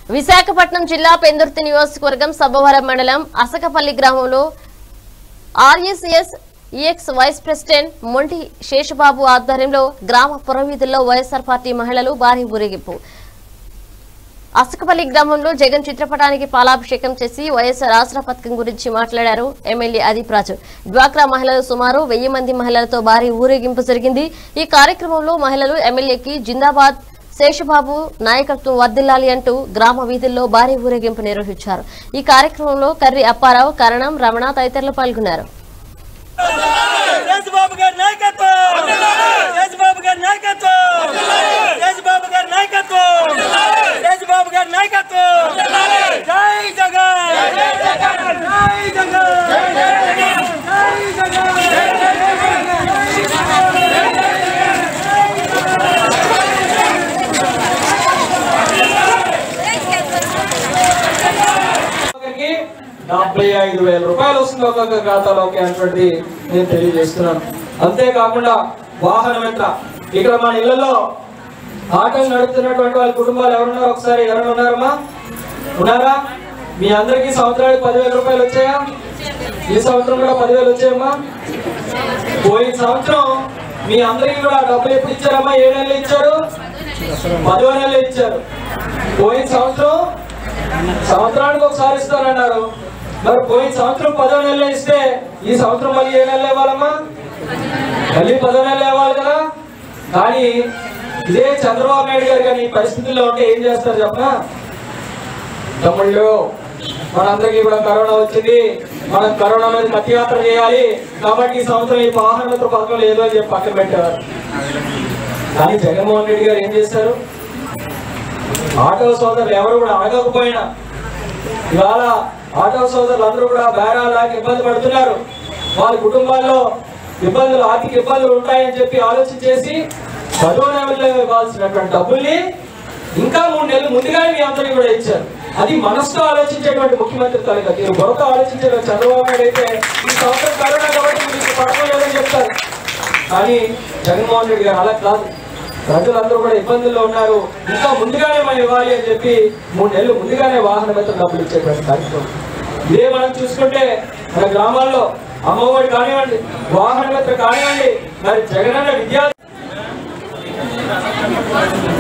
విశాఖపట్నం జిల్లా పెందుర్తి నియోజకవర్గం సబ్బవరం మండలం అసకపల్లి గ్రామంలో RSS ex vice president Monti Seshababu ఆధ్వర్యంలో గ్రామ పురవీధుల్లో వైఎస్ఆర్ పార్టీ మహిళలు భారీ ఊరేగింపు అసకపల్లి గ్రామంలో జగన్ చిత్రపటానికి పాలాభిషేకం చేసి వైఎస్ఆర్ ఆసరా పథకం గురించి మాట్లాడారు ఎమ్మెల్యే అదీప్ రాజు డ్వాక్రా మహిళలు సుమారు వెయ్యి మంది మహిళలతో భారీ ఊరేగింపు జరిగింది ఈ కార్యక్రమంలో మహిళలు ఎమ్మెల్యేకి జిందాబాద్ శేషబాబు నాయకత్వం వర్ధిల్లాలి అంటూ గ్రామ వీధుల్లో భారీ ఊరేగింపు నిర్వహించారు ఈ కార్యక్రమంలో కర్రి అప్పారావు కరణం రమణ తదితరులు పాల్గొన్నారు శేషబాబు గారి నాయకత్వం శేషబాబు గారి నాయకత్వం శేషబాబు గారి నాయకత్వం శేషబాబు గారి నాయకత్వం జై జగన్ జై జగన్ జై జగన్ ఒక్కొక్కరికి డెబ్బై ఐదు వేల రూపాయలు వస్తుంది ఒక్కొక్క ఖాతాలోకి అనేటువంటిది నేను తెలియజేస్తున్నాను అంతేకాకుండా వాహన మిత్ర ఇక్కడ మన ఇళ్లలో ఆటలు నడుపుతున్నటువంటి వాళ్ళ కుటుంబాలు ఎవరున్నారు ఒకసారి ఎవరు ఉన్నారమ్మా ఉన్నారా మీ అందరికీ సంవత్సరానికి పదివేల రూపాయలు వచ్చాయా ఈ సంవత్సరం కూడా పదివేలు వచ్చాయమ్మా పోయిన సంవత్సరం మీ అందరికీ కూడా డబ్బులు ఎప్పుడు ఇచ్చారమ్మా ఏ నెలలు ఇచ్చారు పదో నెలలు ఇచ్చారు పోయిన సంవత్సరం సంవత్సరానికి ఒకసారి ఇస్తారన్నారు మరి పోయిన సంవత్సరం పదో నెలలు ఇస్తే ఈ సంవత్సరం మళ్ళీ ఏ నెలలు ఇవ్వాలమ్మా మళ్ళీ పదో నెలలు ఇవ్వాలి కదా కానీ ఇదే చంద్రబాబు నాయుడు గారు కానీ ఈ పరిస్థితుల్లో ఉంటే ఏం చేస్తారు చెప్పనా తమ్ముళ్ళు మనందరికీ కూడా కరోనా వచ్చింది మనం కరోనా మీద మధ్యయాత్ర చేయాలి కాబట్టి ఈ సంవత్సరం ఈ వాహన మిత్ర పథకం లేదు అని చెప్పి పక్కన పెట్టారు కానీ జగన్మోహన్ రెడ్డి గారు ఏం చేశారు ఆటో సోదరులు ఎవరు కూడా అడగకపోయినా ఇవాళ ఆటో సోదరులు అందరూ కూడా బేరాలాగా ఇబ్బంది పడుతున్నారు వాళ్ళ కుటుంబాల్లో ఇబ్బందులు ఆర్థిక ఇబ్బందులు ఉంటాయని చెప్పి ఆలోచన చేసి పదో నెలలో ఇవ్వాల్సినటువంటి డబ్బుల్ని ఇంకా మూడు నెలలు ముందుగానే మీ అందరికీ కూడా ఇచ్చారు అది మనసుతో ఆలోచించేటువంటి ముఖ్యమంత్రి తాలూకా తీరు బుర్రతో ఆలోచించే చంద్రబాబు నాయుడు అయితే ఈ సంవత్సరం కరోనా కాబట్టి మీకు పడడం లేదని చెప్తారు కానీ జగన్మోహన్ రెడ్డి గారు అలా కాదు ప్రజలందరూ కూడా ఇబ్బందుల్లో ఉన్నారు ఇంకా ముందుగానే మనం ఇవ్వాలి అని చెప్పి మూడు నెలలు ముందుగానే వాహన మిత్ర డబ్బులు ఇచ్చేటువంటి కార్యక్రమం ఇదే మనం చూసుకుంటే మన గ్రామాల్లో అమ్మఒడి కానివ్వండి వాహన మిత్ర కానివ్వండి మరి జగనన్న విద్యా